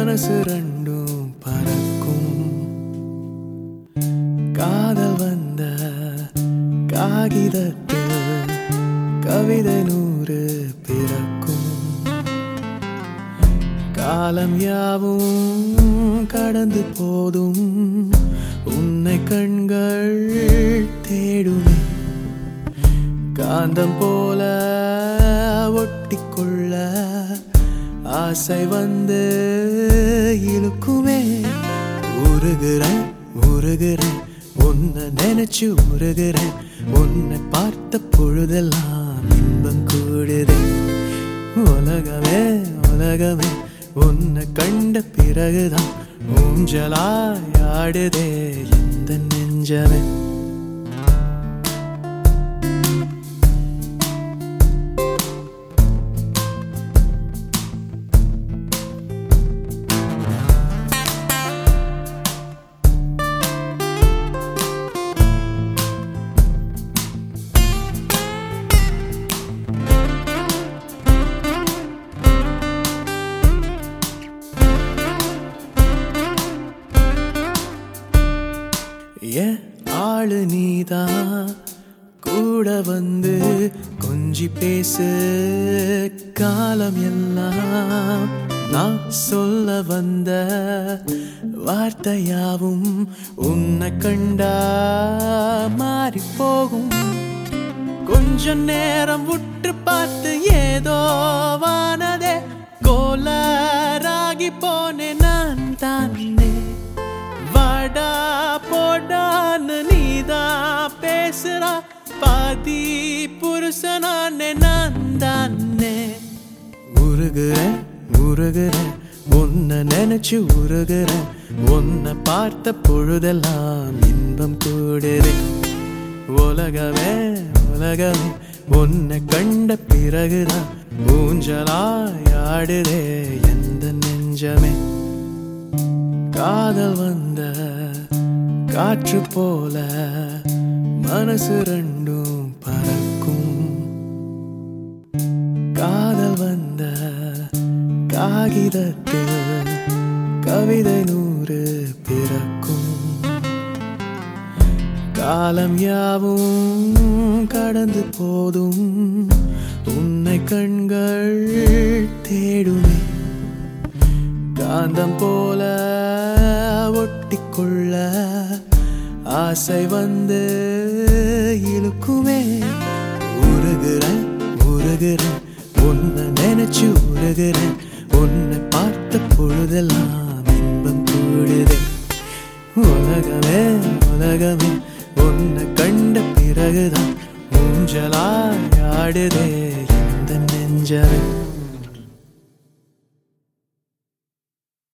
மனசு ரெண்டும் பறக்கும் காதல் வந்த காகிதத்தில் கவிதை நூறு பிறக்கும் காலம் யாவும் கடந்து போதும் உன்னை கண்கள் தேடுமே காந்தம் போல ஒட்டிக்கொள்ள ஆசை வந்து இழுக்குமே உருகிறேன் உருகிறேன் உன்னை நினைச்சு உருகிறேன் உன்னை பார்த்த பொழுதெல்லாம் இன்பம் கூடுதே உலகமே உலகமே உன்னை கண்ட பிறகுதான் ஊஞ்சலாய் ஆடுதே எந்த நெஞ்சமே ஏன் ஆளு நீதான் கூட வந்து கொஞ்சி பேசு காலம் எல்லாம் நான் சொல்ல வந்த வார்த்தையாவும் உன்னை கண்டா மாறி போகும் கொஞ்ச நேரம் விட்டு பார்த்து ஏதோ வானதே கோலராகி போனேன் நான் தானே வாடா போடான்னு நீதான் பேசுறா பாதி புருஷனானே நான் தானே உருகுறேன் உருகுறேன் உன்னை நினைச்சு உருகுறேன் உன்னை பார்த்த பொழுதெல்லாம் இன்பம் கூடுதே உலகமே உலகமே உன்னை கண்ட பிறகுதான் ஊஞ்சலாய் ஆடுதே எந்த நெஞ்சமே காதல் வந்த காற்று போல மனசு ரெண்டும் பறக்கும் காதல் வந்த காகிதத்தில் கவிதை நூறு பிறக்கும் காலம் யாவும் கடந்து போதும் உன்னை கண்கள் தேடுமே காந்தம் போல ஒட்டிக்கொள்ள ஆசை வந்து இழுக்குமே உருகிறேன் உருகிறேன் உன்னை நினைச்சு உருகிறேன் உன்னை பார்த்த பொழுதெல்லாம் இன்பம் கூடுதே உலகமே உலகமே உன்னை கண்ட பிறகுதான் ஊஞ்சலாய் ஆடுதே இந்த நெஞ்சமே